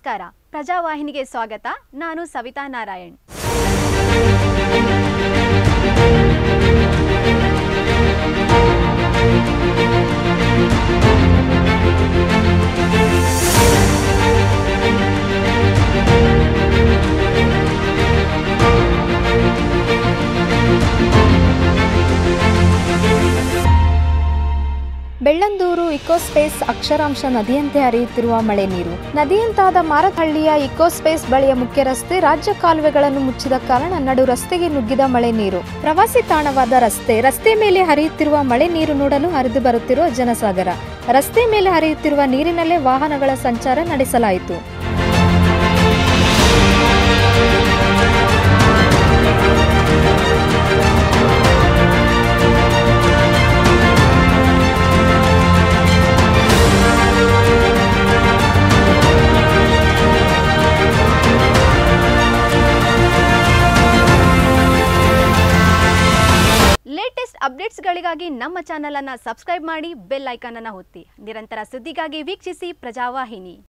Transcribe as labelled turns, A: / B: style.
A: ನಮಸ್ಕಾರ ಪ್ರಜಾವಾಹಿನಿಗೆ ಸ್ವಾಗತ ನಾನು ಸವಿತಾ ನಾರಾಯಣ್
B: ಬೆಳ್ಳಂದೂರು ಇಕೋಸ್ಪೇಸ್ ಅಕ್ಷರಾಂಶ ನದಿಯಂತೆ ಹರಿಯುತ್ತಿರುವ ಮಳೆ ನೀರು ನದಿಯಂತಾದ ಮಾರತಹಳ್ಳಿಯ ಇಕೋಸ್ಪೇಸ್ ಬಳಿಯ ಮುಖ್ಯ ರಸ್ತೆ ರಾಜ್ಯ ಕಾಲುವೆಗಳನ್ನು ಮುಚ್ಚಿದ ಕಾರಣ ನಡು ರಸ್ತೆಗೆ ನುಗ್ಗಿದ ಮಳೆ ನೀರು ಪ್ರವಾಸಿ ತಾಣವಾದ ರಸ್ತೆ ರಸ್ತೆ ಮೇಲೆ ಹರಿಯುತ್ತಿರುವ ಮಳೆ ನೀರು ನೋಡಲು ಹರಿದು ಬರುತ್ತಿರುವ ಜನಸಾಗರ ರಸ್ತೆ ಮೇಲೆ ಹರಿಯುತ್ತಿರುವ ನೀರಿನಲ್ಲೇ ವಾಹನಗಳ ಸಂಚಾರ ನಡೆಸಲಾಯಿತು
A: ಲೇಟೆಸ್ಟ್ ಅಪ್ಡೇಟ್ಸ್ಗಳಿಗಾಗಿ ನಮ್ಮ ಚಾನಲ್ ಅನ್ನ ಸಬ್ಸ್ಕ್ರೈಬ್ ಮಾಡಿ ಬೆಲ್ ಐಕಾನ್ ಅನ್ನ ಒತ್ತಿ ನಿರಂತರ ಸುದ್ದಿಗಾಗಿ ವೀಕ್ಷಿಸಿ ಪ್ರಜಾವಾಹಿನಿ